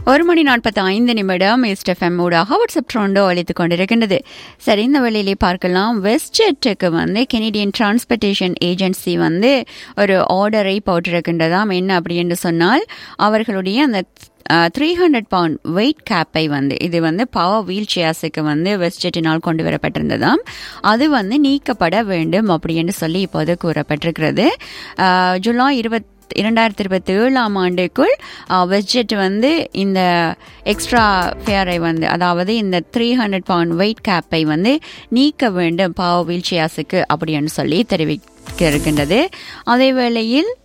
ஒரு மணி நாற்பத்தி ஐந்து நிமிடம் எஸ்டெஃப்எம் ஊடாக வாட்ஸ்அப் ட்ரோண்டோ அளித்துக் கொண்டிருக்கின்றது சரி இந்த வேளையிலே பார்க்கலாம் வெஸ்ட்ஜெட்டுக்கு வந்து கெனடியன் டிரான்ஸ்போர்ட்டேஷன் ஏஜென்சி வந்து ஒரு ஆர்டரை போட்டிருக்கின்றதாம் என்ன அப்படின்னு சொன்னால் அவர்களுடைய அந்த த்ரீ ஹண்ட்ரட் பவுண்ட் வெயிட் கேப்பை வந்து இது வந்து பவர் வீல் சேர்ஸுக்கு வந்து வெஸ்ட்ஜெட்டினால் கொண்டு வரப்பட்டிருந்ததாம் அது வந்து நீக்கப்பட வேண்டும் அப்படின்னு சொல்லி இப்போது கூறப்பட்டிருக்கிறது அஹ், ஜூலை இருபத் இரண்டாயிரத்தி இருபத்தி ஏழாம் ஆண்டுக்குள் வெஸ்ட்ஜெட் வந்து இந்த எக்ஸ்ட்ரா ஃபேரை வந்து அதாவது இந்த த்ரீ ஹண்ட்ரட் பவுண்ட் வெயிட் கேப்பை வந்து நீக்க வேண்டும் பவர் வீல் சேர்ஸுக்கு அப்படின்னு சொல்லி தெரிவிக்க இருக்கின்றது அதே வேளையில்